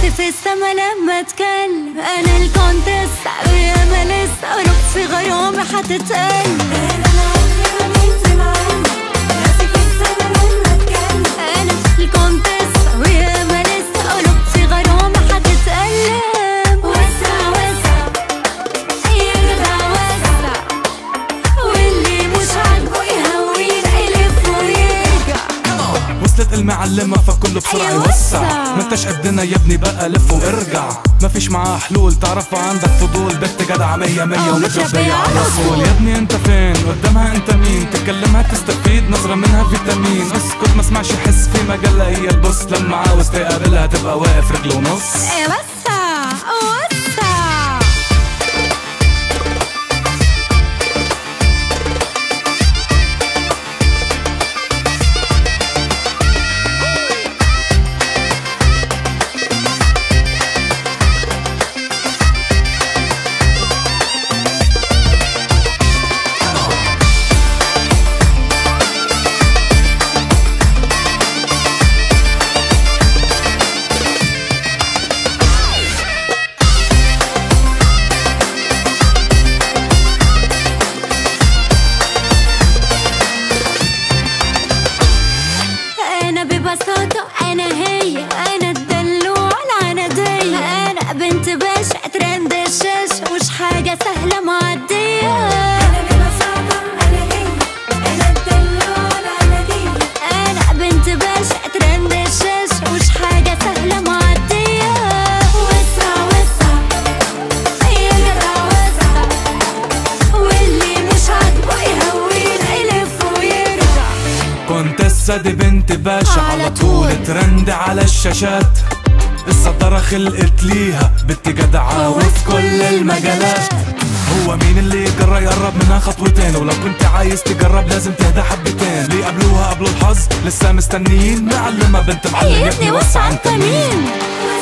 راسي في السما لما اتكلم انا الكونتست وياما لسه رقصي غرامي هتتقل انا الكونتست وياما لسه رقصي غرامي هتتقلب وسع وسع يرجع وسع واللي مش عاجبه يهوين يلف ويرجع وصلت المعلمة فكله بسرعة أيوة يوسع وسع. ما انتش قدنا يا ابني بقى لف وارجع ما فيش معاه حلول تعرف عندك فضول بنت جدعة مية مية أو ومتربية متربية على على الرسول طول. يا ابني انت فين قدامها انت مين تكلمها تستفيد نظرة منها فيتامين اسكت ما اسمعش حس في مجلة هي البص لما عاوز تقابلها تبقى واقف رجل ونص إيه وسع وسع انا ببساطة انا هي انا الدلوع العنادية انا بنت باشا ترند الشاشة مش حاجة سهلة معدية انا ببساطة انا هي انا الدلوع العنادية انا بنت باشا ترند الشاشة مش حاجة سهلة معدية وسع وسع يرجع وسع واللي مش عاجبه يهوين يلف ويرجع كونتسة دي بنت باشا على على طول طول. ترند على الشاشات الصدارة خلقت ليها بنت جدعة وفي كل المجالات هو مين اللي يجرى يقرب منها خطوتين ولو كنت عايز تجرب لازم تهدى حبتين ليه قبلوها قبل الحظ لسه مستنيين معلمة بنت معلم يا ابني وسع انت مين